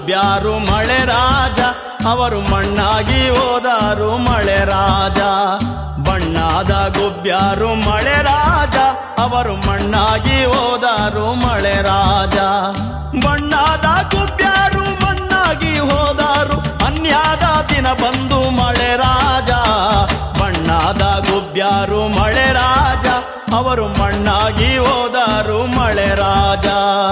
ಗುಬ್ಬ್ಯಾರು ಮಳೆ ರಾಜ ಅವರು ಮಣ್ಣಾಗಿ ಹೋದಾರು ಮಳೆ ರಾಜ ಬಣ್ಣಾದ ಗುಬ್ಬ್ಯಾರು ಮಳೆ ರಾಜ ಅವರು ಮಣ್ಣಾಗಿ ಹೋದಾರು ಮಳೆ ರಾಜ ಬಣ್ಣಾದ ಗುಬ್ಬ್ಯಾರು ಮಣ್ಣಾಗಿ ಹೋದಾರು ಅನ್ಯಾದ ದಿನ ಬಂದು ಮಳೆ ರಾಜ ಬಣ್ಣಾದ ಗುಬ್ಬ್ಯಾರು ಮಳೆ ರಾಜ ಅವರು ಮಣ್ಣಾಗಿ ಹೋದಾರು ಮಳೆ ರಾಜ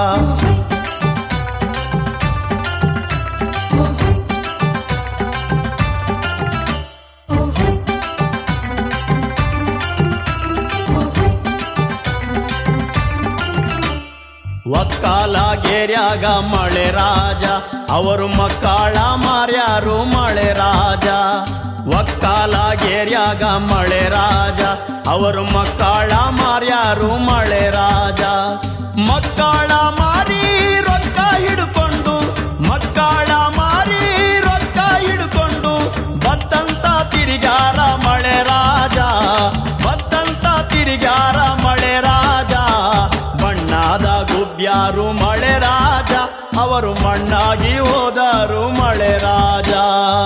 ಒಕ್ಕಾಲ ಗೇರ್ಯಾಗ ಮಳೆ ರಾಜ ಅವರು ಮಕ್ಕಳ ಮಾರ್ಯಾರು ಮಳೆ ರಾಜ ಒಕ್ಕಾಲ ಗೇರ್ಯಾಗ ಮಳೆ ರಾಜ ಅವರು ಮಕ್ಕಳ ಮಾರ್ಯಾರು ಮಳೆ ರಾಜ ಮಕ್ಕಳ ಮಾರಿ ರೊಕ್ಕ ಹಿಡ್ಕೊಂಡು ಮಕ್ಕಳ ಮಾರಿ ರೊಕ್ಕ ಹಿಡ್ಕೊಂಡು ಬತ್ತಂತ ತಿರುಗಾರ ಮಳೆ ರಾಜ ಬತ್ತಂತ ತಿರುಗಾರ ಮಳೆ ರಾಜ ಬಣ್ಣಾದ ಗುಬ್ಬ್ಯಾರು ಮಳೆ ರಾಜ ಅವರು ಮಣ್ಣಾಗಿ ಹೋದರು ಮಳೆ ರಾಜ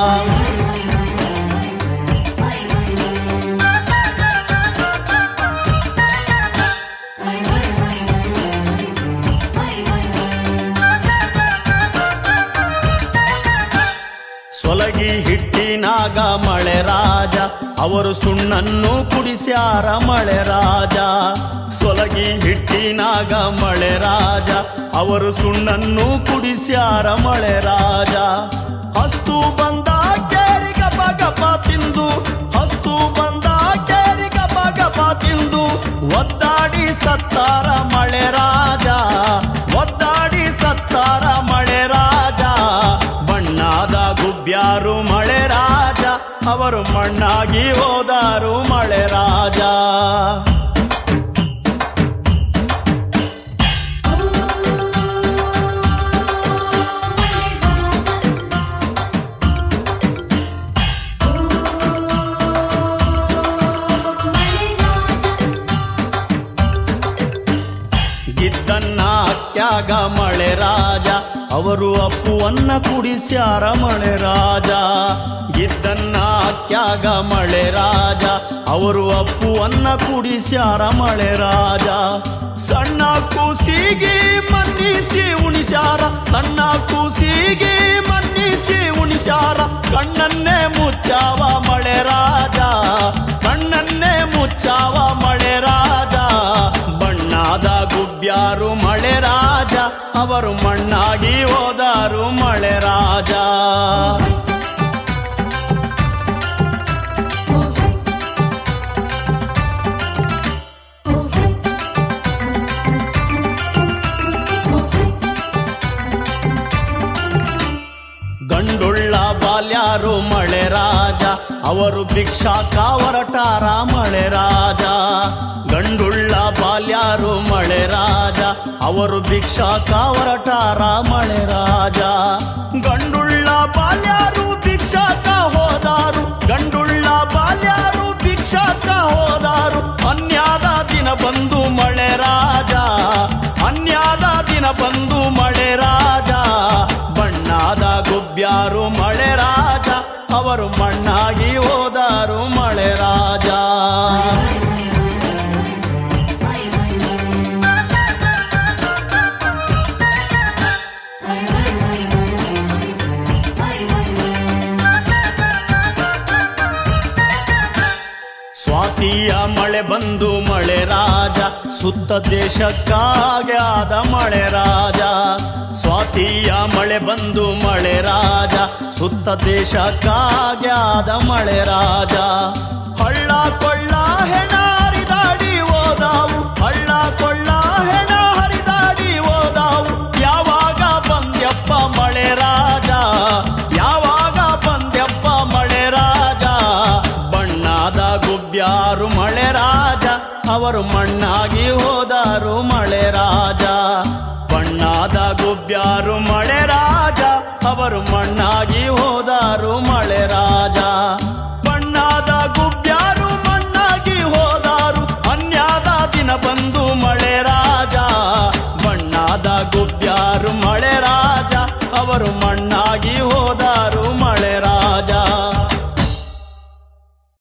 ಸೊಲಗಿ ಹಿಟ್ಟಿನಾಗ ಮಳೆ ರಾಜ ಅವರು ಸುಣ್ಣನ್ನು ಕುಡಿಸ್ಯಾರ ಮಳೆ ರಾಜ ಸೊಲಗಿ ಹಿಟ್ಟಿನಾಗ ಮಳೆ ರಾಜ ಅವರು ಸುಣ್ಣನ್ನು ಕುಡಿಸ್ಯಾರ ಮಳೆ ರಾಜ ಹಸ್ತು ಬಂದ ಕೇರಿ ಗಪ ಗಪ ತಿಂದು ಹಸ್ತು ಬಂದ ಕೇರಿ ಗಪ ಗಪ ತಿಂದು ಒದ್ದಾಡಿ ಸತ್ತಾರ ಮಳೆ ರಾಜ ಒದ್ದಾಡಿ ಸತ್ತಾರ ಮಳೆ ರಾಜ ಬಣ್ಣಾದ ಗುಬ್ಬ್ಯಾರು ಮಳೆ ರಾಜ ಅವರು ಮಣ್ಣಾಗಿ ಹೋದಾರು ಮಳೆ ರಾಜ ಗಿದ್ದನ್ನ ಅಕ್ಯಾಗ ಮಳೆ ರಾಜ ಅವರು ಅಪ್ಪುವನ್ನ ಕುಡಿಸ್ಯಾರ ಮಳೆ ರಾಜ ಗಿದ್ದನ್ನ ಅಕ್ಯಾಗ ಮಳೆ ರಾಜ ಅವರು ಅಪ್ಪುವನ್ನ ಕುಡಿಸ್ಯಾರ ಮಳೆ ರಾಜ ಸಣ್ಣ ಕೂಸಿಗೆ ಮನ್ನಿಸಿ ಉಣಿಸ್ಯಾರ ಸಣ್ಣ ಕೂಸಿಗೆ ಮನ್ನಿಸಿ ಉಣಿಸ್ಯಾರ ಕಣ್ಣನ್ನೇ ಮುಚ್ಚಾವ ಮಳೆ ರಾಜ ಕಣ್ಣನ್ನೇ ಮುಚ್ಚಾವ ಮಳೆ ರಾಜ ಬಣ್ಣಾದ ಗುಬ್ಬ್ಯಾರು ಮಳೆ ರಾಜ ಅವರು ಮಣ್ಣಾಗಿ ಹೋದಾರು ಮಳೆ ರಾಜ ಗಂಡುಳ್ಳ ಬಾಲ್ಯಾರು ಮಳೆ ರಾಜ ಅವರು ಭಿಕ್ಷಾಕ ಹೊರಟಾರ ಮಳೆ ರಾಜ ಗಂಡುಳ್ಳ ಬಾಲ್ಯಾರು ಮಳೆ ರಾಜ ಅವರು ಭಿಕ್ಷಾಕ ಹೊರಟಾರ ಮಳೆ ರಾಜ ಗಂಡುಳ್ಳ ಬಾಲ್ಯಾರು ಭಿಕ್ಷಾಕ ಹೋದಾರು ಗಂಡುಳ್ಳ ಬಾಲ್ಯಾರು ಭಿಕ್ಷಾಕ ಹೋದಾರು ಅನ್ಯಾದ ದಿನ ಬಂದು ಮಳೆ ರಾಜ ಅನ್ಯಾದ ದಿನ ಬಂದು ಮಳೆ ರಾಜ ಬಣ್ಣಾದ ಗುಬ್ಬ್ಯಾರು ಮಳೆ ರಾಜ ಅವರು ಮಣ್ಣಾಗಿ ಹೋದಾರು ಮಳೆ ರಾಜ ಸ್ವಾತಿಯ ಮಳೆ ಬಂದು ಮಳೆ ರಾಜ ಸುತ್ತ ದೇಶಕ್ಕಾಗ್ಯಾದ ಮಳೆ ರಾಜ ಸ್ವಾತಿಯ ಮಳೆ ಬಂದು ಮಳೆ ರಾಜ ಸುತ್ತ ದೇಶಕ್ಕಾಗ್ಯಾದ ಮಳೆ ರಾಜ ಹಳ್ಳ ಕೊಳ್ಳ ಹೆಣ ಹರಿದಾಡಿ ಹೋದಾವು ಹಳ್ಳ ಕೊಳ್ಳ ಹೆಣ ಹರಿದಾಡಿ ಹೋದಾವು ಯಾವಾಗ ಬಂದ್ಯಪ್ಪ ಮಳೆ ರಾಜ ಯಾವಾಗ ಬಂದ್ಯಪ್ಪ ಮಳೆ ರಾಜ ಬಣ್ಣಾದ ಗುಬ್ಬ್ಯಾರು ಮಳೆ ರಾಜ ಅವರು ಮಣ್ಣಾಗಿ ಹೋದಾರು ಮಳೆ ರಾಜ ಬಣ್ಣಾದ ಗುಬ್ಬ್ಯಾರು ಮಳೆ ರಾಜ ಅವರು ಮಣ್ಣಾಗಿ ಹೋದಾರು ಮಳೆ ರಾಜ ಬಣ್ಣಾದ ಗುಬ್ಬ್ಯಾರು ಮಣ್ಣಾಗಿ ಹೋದಾರು ಅನ್ಯಾದ ದಿನ ಬಂದು ಮಳೆ ರಾಜ ಬಣ್ಣಾದ ಗುಬ್ಬ್ಯಾರು ಮಳೆ ರಾಜ ಅವರು ಮಣ್ಣಾಗಿ ಹೋದಾರು ಮಳೆ ರಾಜ